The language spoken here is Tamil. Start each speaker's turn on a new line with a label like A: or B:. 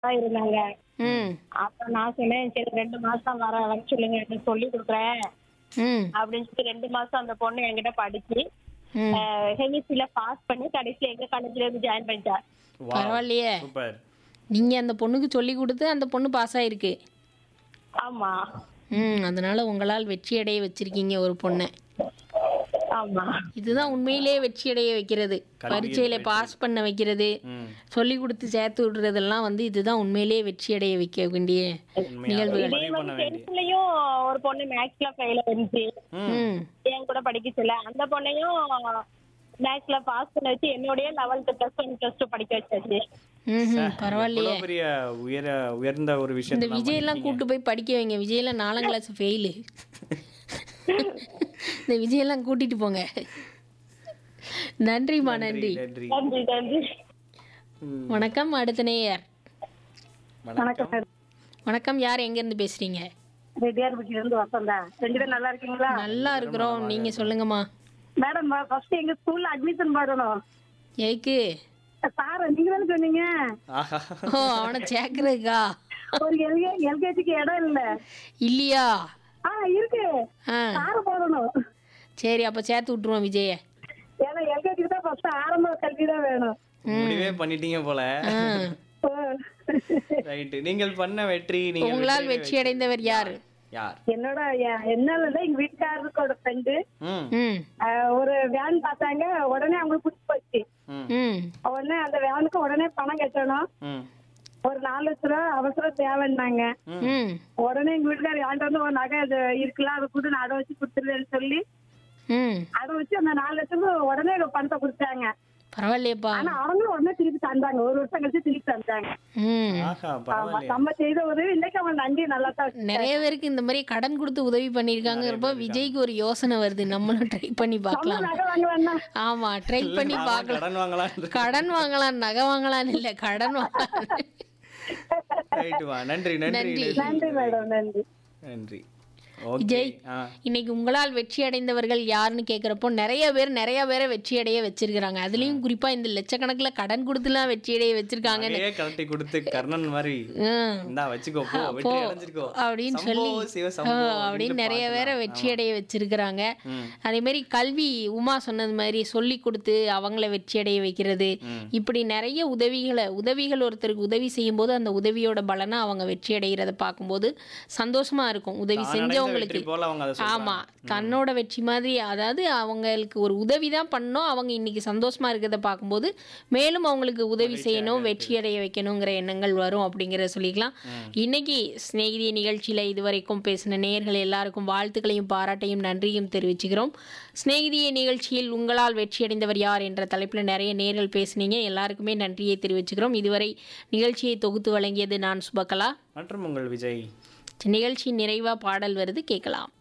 A: தான் இருந்தாங்க
B: ம்
A: அப்ப நான் சொன்னேன் சரி ரெண்டு மாசம் வர வர சொல்லுங்க எனக்கு சொல்லி கொடுக்குறேன்
B: ம்
A: அப்படின்னு சொல்லி ரெண்டு மாசம் அந்த பொண்ணு என்கிட்ட படிச்சு
B: ம்
A: ஹெமிஸ்ட்ரியில பாஸ் பண்ணி கடைசியில எங்க காலேஜ்ல இருந்து ஜாயின் பண்ணிட்டா
C: Wow.
B: பரவாயில்லையே
C: சூப்பர்
B: நீங்க அந்த பொண்ணுக்கு சொல்லி கொடுத்து அந்த பொண்ணு பாஸ் ஆயிருக்கு
A: ஆமா
B: ம் அதனால உங்களால் வெற்றி அடைய வச்சிருக்கீங்க ஒரு பொண்ணை
A: ஆமா
B: இதுதான் உண்மையிலேயே வெற்றி அடைய வைக்கிறது
C: கல்வியில்
B: பரீட்சையில
C: வெற்றி.
B: பாஸ் பண்ண வைக்கிறது
C: ம்
B: சொல்லி கொடுத்து சேர்த்து விடுறதெல்லாம் வந்து இதுதான் உண்மையிலேயே வெற்றி அடைய வைக்க வேண்டிய
C: உண்மையா
B: நிகழ்வுகள்
A: இதே
C: பதிவு பண்ண
A: வந்து
C: வேண்டிய
A: டென்த்லயும் ஒரு பொண்ணு மேக்ஸ்ல ஃபெயில் இருந்துச்சு
B: ம்
A: என் கூட படிக்க சொல்ல அந்த பொண்ணையும் மேக்ஸ்ல பாஸ் பண்ண வச்சு என்னுடைய eleventh plus one plus two படிக்க வச்சாச்சு
B: ம் பரவாயில்லையே
C: எவ்வளவு பெரிய உயர உயர்ந்த ஒரு
B: இந்த
C: விஷயத்தை
B: விஜய் எல்லாம் கூட்டு போய் படிக்க வைங்க விஜய் எல்லாம் நாலாம் கிளாஸ் ஃபெயிலு இந்த விஜய் எல்லாம் கூட்டிட்டு போங்க நன்றிம்மா நன்றி
C: நன்றி
A: நன்றி நன்றி
C: ம்,
B: வணக்கம் அடுத்த நேயர்
C: வணக்கம்
B: வணக்கம் யார் எங்க இருந்து பேசுறீங்க
A: ரெட்டியார் பட்டியில இருந்து வசந்தா ரெண்டு பேரும் நல்லா இருக்கீங்களா
B: நல்லா இருக்கிறோம் நீங்க சொல்லுங்கம்மா
A: மேடம் ஃபர்ஸ்ட் எங்க ஸ்கூல்ல அட்மிஷன் பண்ணணும்
B: எதுக்கு
A: சார் நீங்க தானே சொன்னீங்க
C: ஆஹா
B: ஓ அவனை சேர்க்கறதுக்கா
A: ஒரு எல்கே எல்கேஜிக்கு இடம் இல்ல
B: இல்லையா
A: ஆ இருக்கு
B: ஆ
A: சார போடணும்
B: சரி அப்ப சேர்த்து விட்டுருவோம் விஜய
A: ஏன்னா எல்கேஜிக்கு தான் ஃபர்ஸ்ட் ஆரம்ப கல்வி தான் வேணும்
C: முடிவே பண்ணிட்டீங்க போல
B: ஆ.
C: ரைட் நீங்கள் பண்ண வெற்றி நீங்கள்
B: உங்களால்
C: வெற்றியை
B: வெற்றி அடைந்தவர் யார்
C: யார்
A: என்னோட எ- என்னால இல்ல, எங்க வீட்டுக்காரருக்கோட ஃப்ரெண்டு
C: ம்
B: ம்
A: ஒரு வேன் பார்த்தாங்க உடனே அவங்களுக்கு பிடிச்சி போச்சு
C: ம்
B: ம்
A: உடனே அந்த வேனுக்கு உடனே பணம் கட்டணும்
C: ம்
A: ஒரு நாலு லட்ச ரூபா அவசரம் தேவைன்னாங்க
B: ம்
A: உடனே எங்க வீட்டுக்காரர் என்கிட்ட வந்து ஒரு நகை அது இருக்கலாம் அதை கூட நான் அடை வச்சு கொடுத்துருவேன்னு சொல்லி
B: ம்
A: அடை வச்சு அந்த நாலு லட்சம் உடனே பணத்தை கொடுத்தாங்க
B: பரவாயில்லையப்பா
A: ஆனா அவங்களும் உடனே திருப்பி தந்தாங்க ஒரு வருஷம் கழிச்சு திருப்பி தந்தாங்க
B: ம்
C: ஆஹா
A: ஆமா
C: பரவாயில்லையே
A: நம்ம செய்த உதவி இன்னைக்கு அவன் நன்றி நல்லா தான்
B: நிறைய பேருக்கு இந்த மாதிரி கடன் கொடுத்து உதவி பண்ணியிருக்காங்க விஜய்க்கு ஒரு யோசனை வருது நம்மளும் ட்ரை பண்ணி
A: நம்ம
B: பார்க்கலாம்
A: நகை வாங்கலாம்னா
B: ஆமா ட்ரை பண்ணி
C: நான்லாம்
B: பார்க்கலாம்
C: கடன் வாங்கலாம்
B: கடன் வாங்கலாம் நகை வாங்கலாம் இல்ல கடன் வாங்கலாம்
C: ரைட் வா நன்றி நன்றி
B: நன்றி.
C: நன்றி
A: நன்றி மேடம் நன்றி
C: நன்றி ஓகே
B: விஜய்
C: ஆ
B: இன்னைக்கு உங்களால் வெற்றி அடைந்தவர்கள் யாருன்னு கேட்குறப்போ நிறைய பேர் நிறைய பேரை வெற்றி அடைய வச்சிருக்கிறாங்க அதுலயும் குறிப்பா இந்த லட்சக்கணக்கில் கடன் கொடுத்துலாம் வெற்றி அடைய வச்சிருக்காங்க
C: நகையே கழட்டி கொடுத்து கர்ணன் மாதிரி
B: ம்.
C: இந்தா வச்சுக்கோ போ வெற்றி அடைஞ்சிருக்கோ
B: அப்படின்னு
C: சம்போ,
B: சொல்லி
C: சிவ
B: ஆ,
C: சம்போ
B: அப்படின்னு நிறைய பேரை வெற்றி அடைய வச்சிருக்கிறாங்க
C: ம்.
B: அதே மாதிரி கல்வி உமா சொன்னது மாதிரி சொல்லி கொடுத்து அவங்கள வெற்றி அடைய வைக்கிறது
C: ம்.
B: இப்படி நிறைய உதவிகளை உதவிகள் ஒருத்தருக்கு உதவி செய்யும்போது அந்த உதவியோட பலனை அவங்க வெற்றி அடைகிறத பார்க்கும்போது சந்தோஷமா இருக்கும் உதவி
C: தான் அடைந்த
B: செஞ்சவங்களுக்கு
C: வெற்றி போல அவங்க அதை
B: ஆமா தன்னோட வெற்றி மாதிரி அதாவது அவங்களுக்கு ஒரு உதவி தான் பண்ணோம் அவங்க இன்னைக்கு சந்தோஷமா இருக்கிறத பார்க்கும்போது மேலும் அவங்களுக்கு உதவி செய்யணும் வெற்றி அடைய வைக்கணுங்கிற எண்ணங்கள் வரும் அப்படிங்கிறத சொல்லிக்கலாம் இன்னைக்கு சிநேகிதி நிகழ்ச்சியில இதுவரைக்கும் பேசின நேயர்கள் எல்லாருக்கும் வாழ்த்துக்களையும் பாராட்டையும் நன்றியும் தெரிவிச்சுக்கிறோம் சிநேகிதிய நிகழ்ச்சியில் உங்களால் வெற்றி அடைந்தவர் யார் என்ற தலைப்பில் நிறைய நேர்கள் பேசுனீங்க எல்லாருக்குமே நன்றியை தெரிவிச்சுக்கிறோம் இதுவரை நிகழ்ச்சியை தொகுத்து வழங்கியது நான் சுபகலா
C: மற்றும் உங்கள் விஜய்
B: நிகழ்ச்சி நிறைவா பாடல் வருது கேட்கலாம்